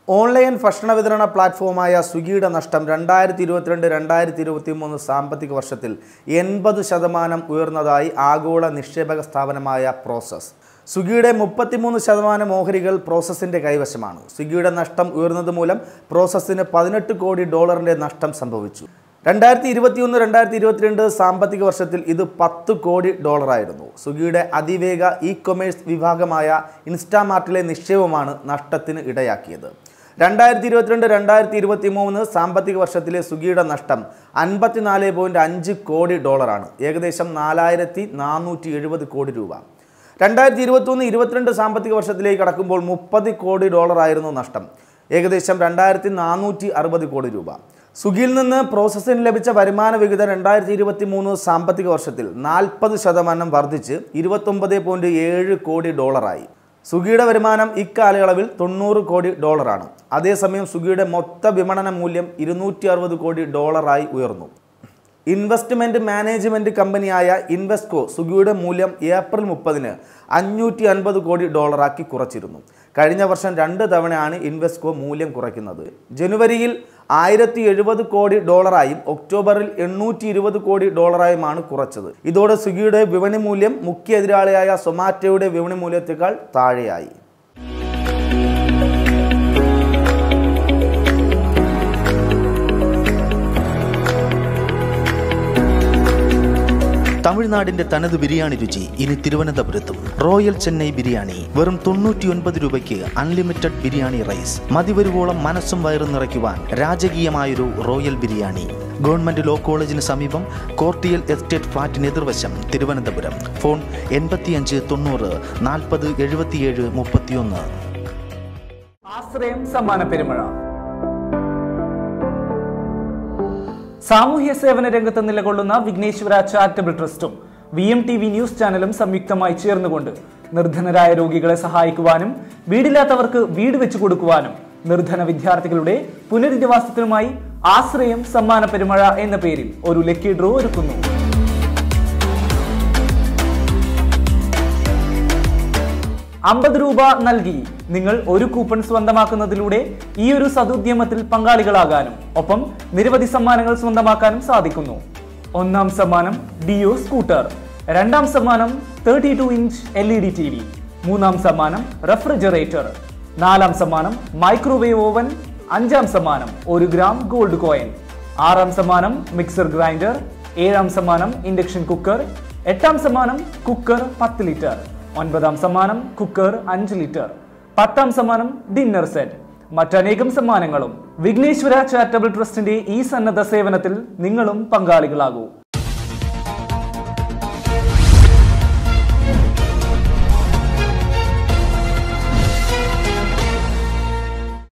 online ഭക്ഷണ വിതരണ പ്ലാറ്റ്ഫോമായ സ്വിഗ്ഗിയുടെ നഷ്ടം രണ്ടായിരത്തി ഇരുപത്തിരണ്ട് രണ്ടായിരത്തി ഇരുപത്തി മൂന്ന് സാമ്പത്തിക വർഷത്തിൽ എൺപത് ശതമാനം ഉയർന്നതായി ആഗോള നിക്ഷേപക സ്ഥാപനമായ പ്രോസസ് സ്വിഗ്ഗിയുടെ മുപ്പത്തിമൂന്ന് ശതമാനം ഓഹരികൾ പ്രോസസ്സിൻ്റെ കൈവശമാണ് സ്വിഗ്ഗിയുടെ നഷ്ടം ഉയർന്നത് മൂലം പ്രോസസ്സിന് പതിനെട്ട് കോടി ഡോളറിൻ്റെ നഷ്ടം സംഭവിച്ചു രണ്ടായിരത്തി ഇരുപത്തിയൊന്ന് രണ്ടായിരത്തി ഇരുപത്തിരണ്ട് സാമ്പത്തിക വർഷത്തിൽ ഇത് പത്ത് കോടി ഡോളറായിരുന്നു സ്വിഗ്ഗിയുടെ അതിവേഗ ഇ കൊമേഴ്സ് വിഭാഗമായ ഇൻസ്റ്റാമാർട്ടിലെ നിക്ഷേപമാണ് നഷ്ടത്തിന് ഇടയാക്കിയത് രണ്ടായിരത്തി ഇരുപത്തിരണ്ട് രണ്ടായിരത്തി ഇരുപത്തി മൂന്ന് സാമ്പത്തിക വർഷത്തിലെ സ്വിഗ്ഗിയുടെ നഷ്ടം അൻപത്തിനാല് പോയിൻറ്റ് അഞ്ച് കോടി ഡോളറാണ് ഏകദേശം നാലായിരത്തി നാനൂറ്റി എഴുപത് കോടി രൂപ രണ്ടായിരത്തി ഇരുപത്തൊന്ന് ഇരുപത്തിരണ്ട് സാമ്പത്തിക വർഷത്തിലേക്ക് കടക്കുമ്പോൾ മുപ്പത് കോടി ഡോളറായിരുന്നു നഷ്ടം ഏകദേശം രണ്ടായിരത്തി നാനൂറ്റി അറുപത് കോടി രൂപ സ്വിഗ്ഗിയിൽ നിന്ന് പ്രോസസ്സിന് ലഭിച്ച വരുമാന വിഹിതം രണ്ടായിരത്തി ഇരുപത്തി മൂന്ന് സാമ്പത്തിക വർഷത്തിൽ നാൽപ്പത് ശതമാനം വർദ്ധിച്ച് ഇരുപത്തൊമ്പത് പോയിൻറ്റ് ഏഴ് കോടി ഡോളറായി സ്വിഗ്ഗിയുടെ വരുമാനം ഇക്കാലയളവിൽ തൊണ്ണൂറ് കോടി ഡോളറാണ് അതേസമയം സ്വിഗ്ഗിയുടെ മൊത്ത വിപണന മൂല്യം ഇരുന്നൂറ്റി അറുപത് കോടി ഡോളറായി ഉയർന്നു ഇൻവെസ്റ്റ്മെൻറ്റ് മാനേജ്മെൻറ്റ് കമ്പനിയായ ഇൻവെസ്കോ സ്വിഗ്ഗിയുടെ മൂല്യം ഏപ്രിൽ മുപ്പതിന് അഞ്ഞൂറ്റി അൻപത് കോടി ഡോളറാക്കി കുറച്ചിരുന്നു കഴിഞ്ഞ വർഷം രണ്ട് തവണയാണ് ഇൻവെസ്കോ മൂല്യം കുറയ്ക്കുന്നത് ജനുവരിയിൽ ആയിരത്തി എഴുപത് കോടി ഡോളറായും ഒക്ടോബറിൽ എണ്ണൂറ്റി ഇരുപത് കോടി ഡോളറായുമാണ് കുറച്ചത് ഇതോടെ സ്വിഗ്ഗിയുടെ വിപണി മൂല്യം മുഖ്യ എതിരാളിയായ സൊമാറ്റോയുടെ വിപണി മൂല്യത്തേക്കാൾ താഴെയായി തമിഴ്നാടിന്റെ തനത് ബിരിയാണി രുചി ഇനി തിരുവനന്തപുരത്തും റോയൽ ചെന്നൈ ബിരിയാണി വെറും തൊണ്ണൂറ്റിയൊൻപത് രൂപയ്ക്ക് അൺലിമിറ്റഡ് ബിരിയാണി റൈസ് മതിവരുവോളം മനസ്സും വയറും നിറയ്ക്കുവാൻ രാജകീയമായൊരു റോയൽ ബിരിയാണി ഗവൺമെന്റ് ലോ കോളേജിന് സമീപം കോർട്ടിയൽ എസ്റ്റേറ്റ് ഫ്ളാറ്റിന് എതിർവശം തിരുവനന്തപുരം ഫോൺ എൺപത്തിയഞ്ച് തൊണ്ണൂറ് നാൽപ്പത് എഴുപത്തിയേഴ് മുപ്പത്തിയൊന്ന് ആശ്രയം സമ്മാന പെരുമഴ സാമൂഹ്യ സേവന രംഗത്ത് നിലകൊള്ളുന്ന വിഘ്നേശ്വര ചാരിറ്റബിൾ ട്രസ്റ്റും V M T V news ചാനലും സംയുക്തമായി ചേർന്നുകൊണ്ട് നിർധനരായ രോഗികളെ സഹായിക്കുവാനും വീടില്ലാത്തവർക്ക് വീട് വെച്ചു കൊടുക്കുവാനും നിർധന വിദ്യാർത്ഥികളുടെ പുനരധിവാസത്തിനുമായി ആശ്രയം സമ്മാന പെരുമഴ എന്ന പേരിൽ ഒരു ലക്കി ഡ്രോ ഒരുക്കുന്നു അമ്പത് രൂപ നൽകി നിങ്ങൾ ഒരു കൂപ്പൺ സ്വന്തമാക്കുന്നതിലൂടെ ഈ ഒരു സതുദ്യമത്തിൽ പങ്കാളികളാകാനും ഒപ്പം നിരവധി സമ്മാനങ്ങൾ സ്വന്തമാക്കാനും സാധിക്കുന്നു ഒന്നാം സമ്മാനം ഡിയോ സ്കൂട്ടർ രണ്ടാം സമ്മാനം thirty two inch L E D T V മൂന്നാം സമ്മാനം റെഫ്രിജറേറ്റർ നാലാം സമ്മാനം മൈക്രോവേവ് ഓവൻ അഞ്ചാം സമ്മാനം ഒരു ഗ്രാം ഗോൾഡ് കോയിൻ ആറാം സമ്മാനം മിക്സർ ഗ്രൈൻഡർ ഏഴാം സമ്മാനം ഇൻഡക്ഷൻ കുക്കർ എട്ടാം സമ്മാനം കുക്കർ പത്ത് ലിറ്റർ ഒൻപതാം സമ്മാനം കുക്കർ അഞ്ച് ലിറ്റർ പത്താം സമ്മാനം ഡിന്നർ സെറ്റ് മറ്റനേകം സമ്മാനങ്ങളും വിഘ്നേശ്വര ചാരിറ്റബിൾ ട്രസ്റ്റിന്റെ ഈ സന്നദ്ധ സേവനത്തിൽ നിങ്ങളും പങ്കാളികളാകൂ